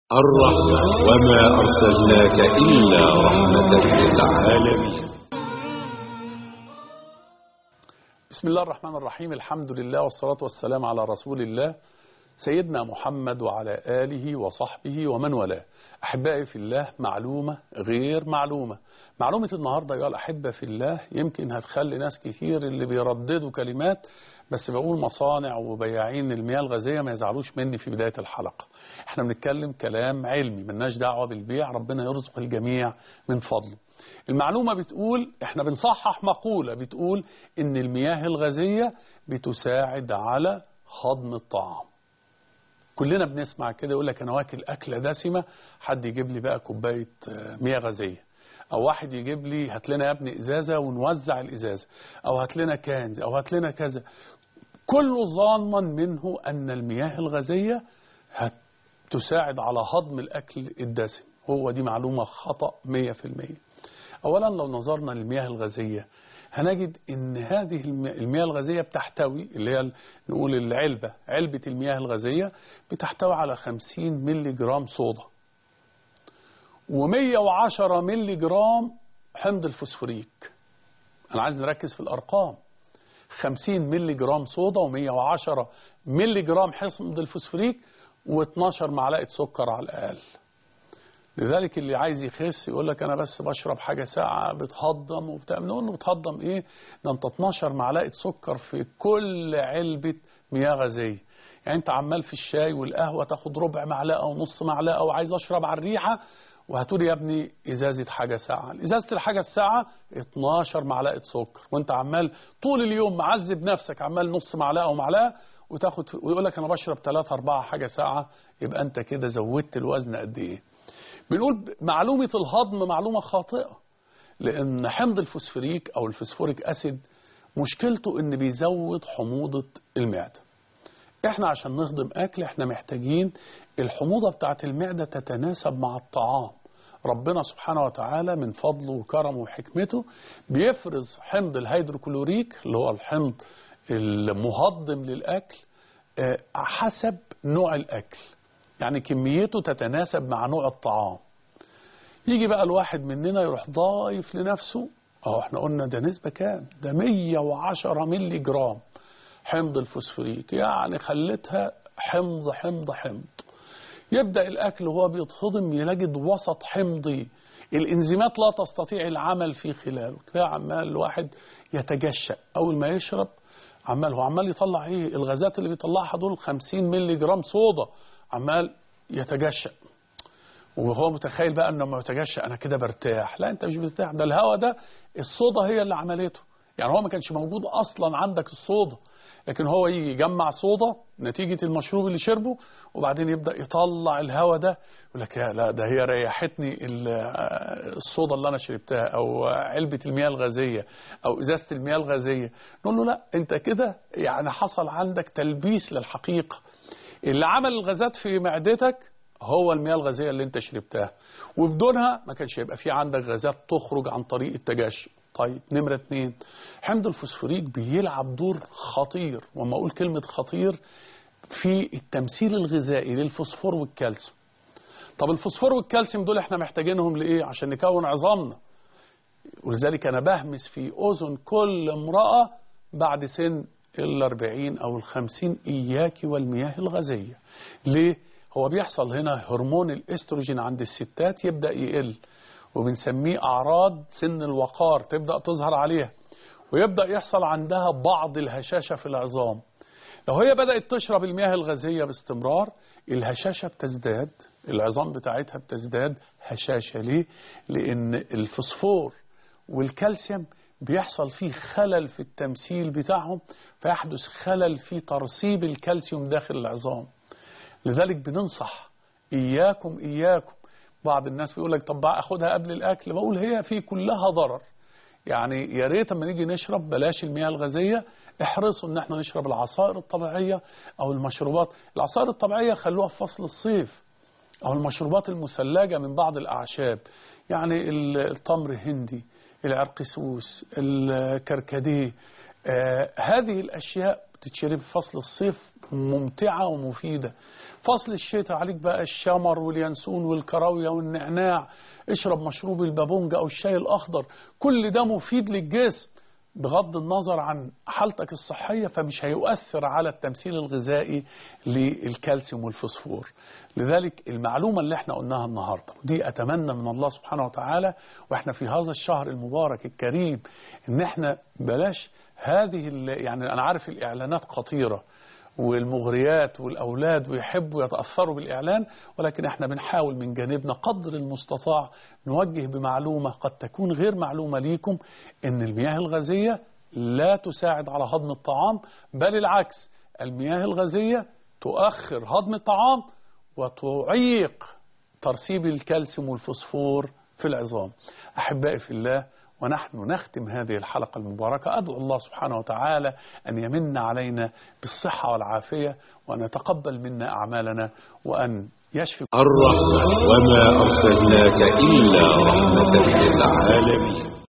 الرحمة وما أرسلناك إلا رحمة للعالمين بسم الله الرحمن الرحيم الحمد لله والصلاة والسلام على رسول الله سيدنا محمد وعلى آله وصحبه ومن والاه أحبائي في الله معلومة غير معلومة معلومة النهاردة يا الأحبة في الله يمكن هتخلي ناس كتير اللي بيرددوا كلمات بس بقول مصانع وبياعين المياه الغازية ما يزعلوش مني في بداية الحلقة احنا بنتكلم كلام علمي ملناش دعوة بالبيع ربنا يرزق الجميع من فضله المعلومة بتقول احنا بنصحح مقولة بتقول ان المياه الغازية بتساعد على هضم الطعام كلنا بنسمع كده يقول لك انا واكل اكله دسمه حد يجيب لي بقى كوبايه مياه غازيه او واحد يجيب لي هات لنا يا ابني ازازه ونوزع الازازه او هات لنا كنز او هات لنا كذا كله ظانا منه ان المياه الغازيه هتساعد على هضم الاكل الدسم هو دي معلومه خطا 100% اولا لو نظرنا للمياه الغازيه هنجد ان هذه المياه الغازية بتحتوي اللي هي نقول العلبة علبة المياه الغازية بتحتوي على 50 ملي جرام صودا و110 ملي جرام حمض الفوسفوريك انا عايز نركز في الارقام 50 ملي جرام صودا و110 ملي جرام حمض الفوسفوريك و12 معلقة سكر على الاقل لذلك اللي عايز يخس يقول لك انا بس بشرب حاجه ساعه بتهضم وبتاع نقول له بتهضم ايه ده انت 12 معلقه سكر في كل علبه مياه غازيه يعني انت عمال في الشاي والقهوه تاخد ربع معلقه ونص معلقه وعايز اشرب على الريحه وهتقول يا ابني ازازه حاجه ساعه ازازه الحاجه الساعه 12 معلقه سكر وانت عمال طول اليوم معذب نفسك عمال نص معلقه ومعلقه وتاخد ويقول لك انا بشرب 3 4 حاجه ساعه يبقى انت كده زودت الوزن قد ايه بنقول معلومة الهضم معلومة خاطئة لأن حمض الفوسفوريك أو الفوسفوريك أسيد مشكلته إن بيزود حموضة المعدة إحنا عشان نهضم أكل إحنا محتاجين الحموضة بتاعة المعدة تتناسب مع الطعام ربنا سبحانه وتعالى من فضله وكرمه وحكمته بيفرز حمض الهيدروكلوريك اللي هو الحمض المهضم للأكل حسب نوع الأكل يعني كميته تتناسب مع نوع الطعام يجي بقى الواحد مننا يروح ضايف لنفسه اهو احنا قلنا ده نسبة كام ده 110 ملي جرام حمض الفوسفوريك يعني خلتها حمض حمض حمض يبدأ الأكل وهو بيتهضم يجد وسط حمضي الإنزيمات لا تستطيع العمل في خلاله تلاقي عمال الواحد يتجشأ أول ما يشرب عمال هو عمال يطلع ايه الغازات اللي بيطلعها دول 50 ملي جرام صودا عمال يتجشأ وهو متخيل بقى انه لما يتجشأ انا كده برتاح لا انت مش بترتاح ده الهواء ده الصودا هي اللي عملته يعني هو ما كانش موجود اصلا عندك الصودا لكن هو يجي يجمع صودا نتيجة المشروب اللي شربه وبعدين يبدأ يطلع الهواء ده يقول لك لا ده هي ريحتني الصودا اللي أنا شربتها أو علبة المياه الغازية أو إزازة المياه الغازية نقول له لا أنت كده يعني حصل عندك تلبيس للحقيقة اللي عمل الغازات في معدتك هو المياه الغازية اللي انت شربتها وبدونها ما كانش يبقى في عندك غازات تخرج عن طريق التجشؤ طيب نمرة اتنين حمض الفوسفوريك بيلعب دور خطير وما أقول كلمة خطير في التمثيل الغذائي للفوسفور والكالسيوم طب الفوسفور والكالسيوم دول احنا محتاجينهم لإيه عشان نكون عظامنا ولذلك أنا بهمس في أذن كل امرأة بعد سن الأربعين أو الخمسين إياك والمياه الغازية ليه؟ هو بيحصل هنا هرمون الاستروجين عند الستات يبدأ يقل وبنسميه أعراض سن الوقار تبدأ تظهر عليها ويبدأ يحصل عندها بعض الهشاشة في العظام لو هي بدأت تشرب المياه الغازية باستمرار الهشاشة بتزداد العظام بتاعتها بتزداد هشاشة ليه؟ لأن الفوسفور والكالسيوم بيحصل فيه خلل في التمثيل بتاعهم فيحدث خلل في ترسيب الكالسيوم داخل العظام لذلك بننصح إياكم إياكم بعض الناس بيقول لك طب أخدها قبل الأكل بقول هي في كلها ضرر يعني يا ريت اما نيجي نشرب بلاش المياه الغازية احرصوا ان احنا نشرب العصائر الطبيعية او المشروبات العصائر الطبيعية خلوها في فصل الصيف او المشروبات المثلجة من بعض الاعشاب يعني التمر هندي العرقسوس الكركديه آه هذه الأشياء بتتشرب في فصل الصيف ممتعة ومفيدة فصل الشتاء عليك بقى الشمر واليانسون والكراوية والنعناع اشرب مشروب البابونج أو الشاي الأخضر كل ده مفيد للجسم بغض النظر عن حالتك الصحية فمش هيؤثر على التمثيل الغذائي للكالسيوم والفوسفور لذلك المعلومة اللي احنا قلناها النهاردة ودي أتمنى من الله سبحانه وتعالى وإحنا في هذا الشهر المبارك الكريم إن احنا بلاش هذه يعني أنا عارف الإعلانات خطيرة والمغريات والأولاد ويحبوا يتأثروا بالإعلان ولكن احنا بنحاول من جانبنا قدر المستطاع نوجه بمعلومة قد تكون غير معلومة ليكم ان المياه الغازية لا تساعد على هضم الطعام بل العكس المياه الغازية تؤخر هضم الطعام وتعيق ترسيب الكالسيوم والفوسفور في العظام أحبائي في الله ونحن نختم هذه الحلقة المباركة أدعو الله سبحانه وتعالى أن يمن علينا بالصحة والعافية وأن يتقبل منا أعمالنا وأن يشفي الرحمة وما أرسلناك إلا رحمة للعالمين